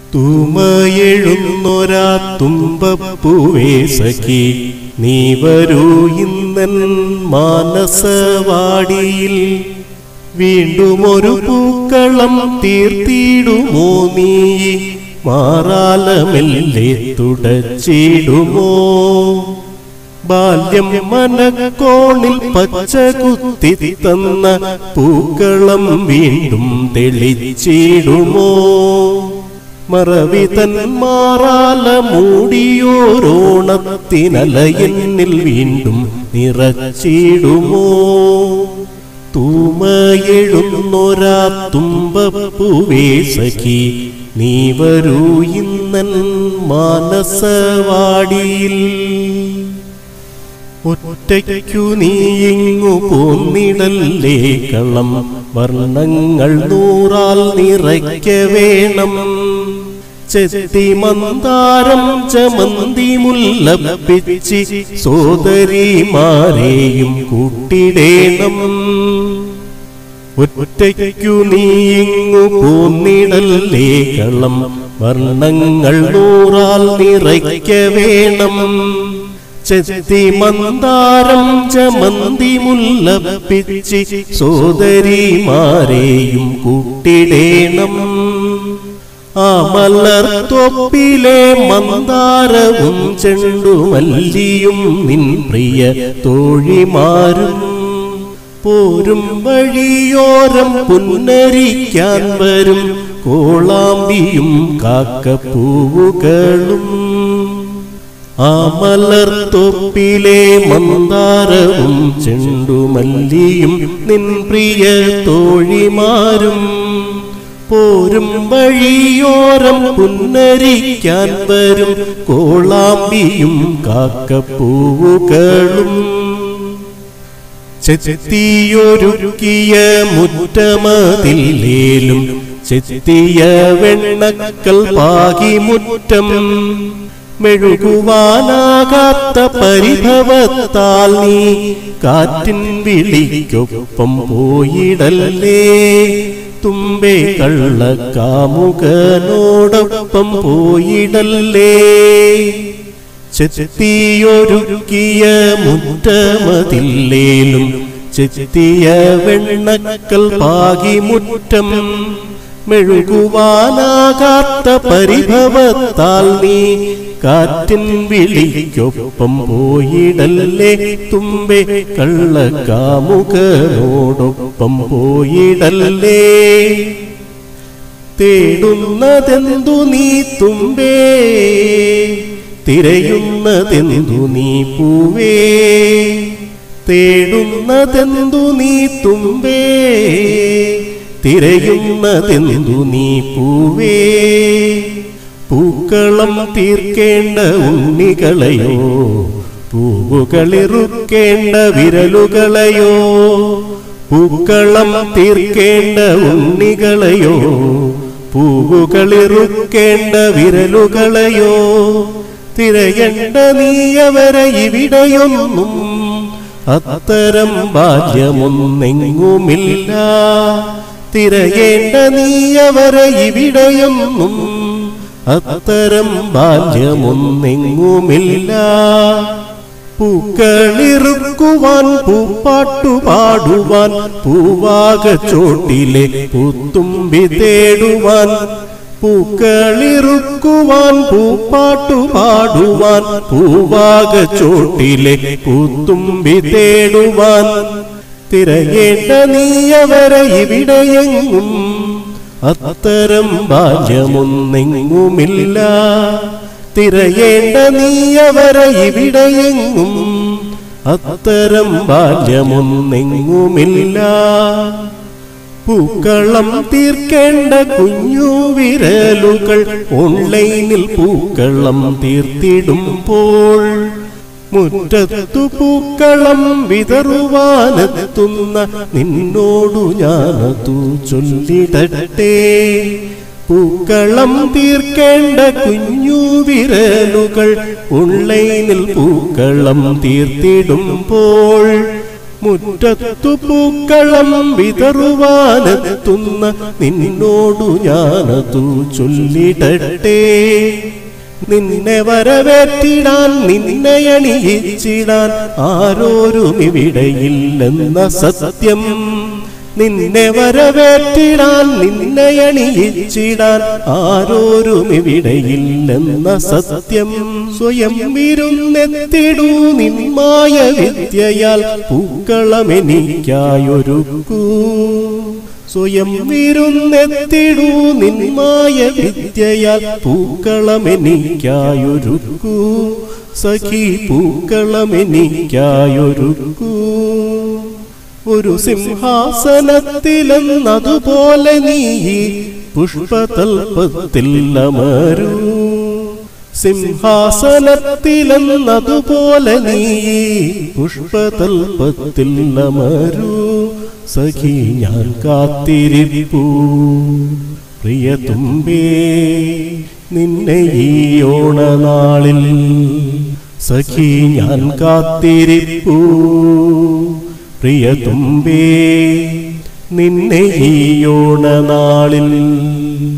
തൂമയെഴുന്നൊരാ തുമ്പപ്പൂവേ സഖി നീ വരൂ ഇന്നൻ മാനസവാടിയിൽ വീണ്ടും ഒരു പൂക്കളം തീർത്തിടുമോ നീ മാറാലമെല്ലെ തുടച്ചിടുമോ ബാല്യം മനക്കോണിൽ പച്ച കുത്തി തന്ന പൂക്കളം വീണ്ടും തെളിച്ചിടുമോ മറവിതൻ മാറാല മൂടിയോരോണത്തിനലയെന്നിൽ വീണ്ടും നിറച്ചിടുമോ തൂമയെഴുന്നൊരാ തുമ്പപ്പൂവേ സഖി നീ വരൂ ഇന്നൻ മാനസവാടിയിൽ ഒറ്റയ്ക്കു നീ ഇങ്ങു പോന്നിടല്ലേ കളം വർണ്ണങ്ങൾ നൂറാൽ നിറയ്ക്ക വേണം ചെത്തി മന്ദാരം ചമന്തി മുല്ലപ്പിച്ചി സോദരിമാരെയും കൂട്ടിടേണം ഒറ്റയ്ക്കു നീ ഇങ്ങു പോന്നിടല്ലേ കളം വർണ്ണങ്ങൾ നൂറാൽ നിറയ്ക്ക വേണം ചെത്തി മന്ദാരം ചമന്തി മുല്ലപ്പിച്ചി സോദരിമാരെയും കൂട്ടിടേണം ആ മലർ തൊപ്പിലെ മന്ദാരവും ചെണ്ടുമല്ലിയും നിൻ പ്രിയ തോഴിമാരും പോരും വഴിയോരം പുന്നരിക്കാൻ വരും കോളാമ്പിയും കാക്കപ്പൂവുകളും ആ മലർ തൊപ്പിലെ മന്ദാരവും ചെണ്ടുമല്ലിയും നിൻ പ്രിയ തോഴിമാരും പോരും വഴിയോരം പുന്നരിക്കാൻ വരും കോളാമ്പിയും കാക്കപ്പൂവുകളും ചെത്തിയൊരുക്കിയ മുറ്റമതിലേലും ചെത്തിയ വെണ്ണക്കൽ പാകി മുറ്റം മെഴുകുവാനാകാത്ത പരിഭവത്താൽ നീ കാറ്റിൻ വിളിക്കൊപ്പം പോയിടല്ലേ തുമ്പെ കള്ളക്കാമുകനോടൊപ്പം പോയിടല്ലേ ചെത്തിയൊരുക്കിയ മുറ്റമതില്ലേലും ചെത്തിയ വെണ്ണക്കൽ പാകി മുറ്റം മെഴുകുവാനാകാത്ത പരിഭവത്താൽ നീ കാറ്റിൻ വിളിക്കൊപ്പം പോയിടല്ലേ തുമ്പെ കള്ളക്കാമുകനോടൊപ്പം പോയിടല്ലേ തേടുന്നതെന്തു നീ തുമ്പേ തിരയുന്നതെന്തു നീ പൂവേ തേടുന്നതെന്തു നീ തുമ്പേ തിരയുന്നതെന്തു നീ പൂവേ പൂക്കളം തീർക്കേണ്ട ഉണ്ണികളെയോ പൂവുകളിറുക്കേണ്ട വിരലുകളെയോ പൂക്കളം തീർക്കേണ്ട ഉണ്ണികളെയോ പൂവുകളിറുക്കേണ്ട വിരലുകളെയോ തിരയണ്ട നീയവരെ ഇവിടെയൊന്നും അത്തരം ബാല്യമൊന്നെങ്ങുമില്ല തിരയേണ്ട നീയവരെ ഇവിടെയൊന്നും അത്തരം ബാല്യമൊന്നെങ്ങുമില്ല പൂക്കളിറുക്കുവാൻ പൂപ്പാട്ടു പാടുവാൻ പൂവാക ചോട്ടിലെ പൂത്തുമ്പി തേടുവാൻ പൂക്കളിറുക്കുവാൻ പൂപ്പാട്ടു പാടുവാൻ പൂവാക ചോട്ടിലെ പൂത്തുമ്പി തേടുവാൻ തിരയേണ്ട നീയവരെ ഇവിടെയെങ്ങും അത്തരം ബാല്യമൊന്നെങ്ങുമില്ല തിരയേണ്ട നീയവരെ ഇവിടെയെങ്ങും അത്തരം ബാല്യമൊന്നെങ്ങുമില്ല പൂക്കളം തീർക്കേണ്ട കുഞ്ഞു വിരലുകൾ ഓൺലൈനിൽ പൂക്കളം തീർത്തിടുമ്പോൾ മുറ്റത്തു പൂക്കളം വിതറുവാനെത്തുന്ന നിന്നോടു ഞാനതു ചൊല്ലിടട്ടെ പൂക്കളം തീർക്കേണ്ട കുഞ്ഞു വിരലുകൾ ഓൺലൈനിൽ പൂക്കളം തീർത്തിടുമ്പോൾ മുറ്റത്തു പൂക്കളം വിതറുവാനെത്തുന്ന നിന്നോടു ഞാനതു ചൊല്ലിടട്ടെ നിന്നെ വരവേറ്റിടാൻ നിന്നെ അണിയിച്ചിടാൻ ആരോരും ഇവിടെയില്ലെന്ന സത്യം നിന്നെ വരവേറ്റിടാൻ നിന്നെ അണിയിച്ചിടാൻ ആരോരും ഇവിടെയില്ലെന്ന സത്യം സ്വയം വിരുന്നെത്തിടൂ നിന്മായ വിദ്യയാൽ പൂക്കളമെനിക്കായൊരുക്കൂ സ്വയം വിരുന്നെത്തിടൂ നിന്മായ വിദ്യയാൽ പൂക്കളമെനിക്കായൊരുക്കൂ സഖി പൂക്കളമെനിക്കായൊരുക്കൂ ഒരു സിംഹാസനത്തിലെന്നതുപോലെ നീ പുഷ്പതൽപത്തിൽ അമരൂ സിംഹാസനത്തിലെന്നതുപോലെ നീ പുഷ്പതൽപത്തിൽ അമരൂ സഖി ഞാൻ കാത്തിരിപ്പൂ പ്രിയ തുമ്പേ നിന്നെ ഈ ഓണനാളിൽ സഖി ഞാൻ കാത്തിരിപ്പൂ പ്രിയ തുമ്പേ നിന്നെ ഈ ഓണനാളിൽ